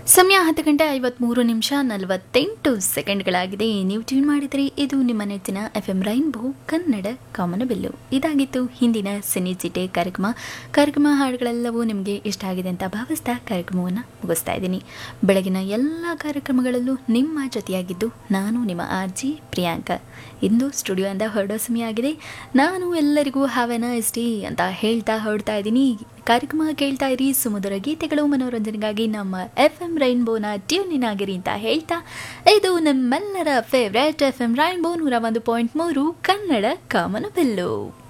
ಸಮಯ ಹತ್ತು ಗಂಟೆ ಐವತ್ಮೂರು ನಿಮಿಷ ನಲವತ್ತೆಂಟು ಸೆಕೆಂಡ್ಗಳಾಗಿದೆ ನೀವು ಟ್ಯೂನ್ ಮಾಡಿದರೆ ಇದು ನಿಮ್ಮ ನೆಚ್ಚಿನ ಎಫ್ ಎಂ ರೈನ್ಬೋ ಕನ್ನಡ ಕಾಮನಬಿಲ್ಲು ಇದಾಗಿತ್ತು ಹಿಂದಿನ ಸಿನಿ ಚಿಟೆ ಕಾರ್ಯಕ್ರಮ ಕಾರ್ಯಕ್ರಮ ಹಾಡುಗಳೆಲ್ಲವೂ ನಿಮಗೆ ಇಷ್ಟ ಆಗಿದೆ ಅಂತ ಭಾವಿಸ್ತಾ ಕಾರ್ಯಕ್ರಮವನ್ನು ಮುಗಿಸ್ತಾ ಇದ್ದೀನಿ ಬೆಳಗಿನ ಎಲ್ಲ ಕಾರ್ಯಕ್ರಮಗಳಲ್ಲೂ ನಿಮ್ಮ ಜೊತೆಯಾಗಿದ್ದು ನಾನು ನಿಮ್ಮ ಆರ್ಜಿ ಪ್ರಿಯಾಂಕಾ ಇಂದು ಸ್ಟುಡಿಯೋಯಿಂದ ಹೊರಡೋ ಸಮಯ ಆಗಿದೆ ನಾನು ಎಲ್ಲರಿಗೂ ಹಾವೆನ ಇಸ್ಟಿ ಅಂತ ಹೇಳ್ತಾ ಹೊರಡ್ತಾ ಇದ್ದೀನಿ ಕಾರ್ಯಕ್ರಮ ಕೇಳ್ತಾ ಇರಿ ಸುಮಧುರ ಗೀತೆಗಳು ಮನೋರಂಜನೆಗಾಗಿ ನಮ್ಮ ಎಫ್ ಎಂ ರೈನ್ಬೋನ ಟ್ಯೂನಿನ್ ಆಗಿರಿ ಅಂತ ಹೇಳ್ತಾ ಇದು ನಮ್ಮೆಲ್ಲರ ಫೇವ್ರೆಟ್ ಎಫ್ ಎಂ ರೈನ್ಬೋ ನೂರ ಒಂದು ಪಾಯಿಂಟ್ ಮೂರು ಕನ್ನಡ ಕಾಮನಬಿಲ್ಲು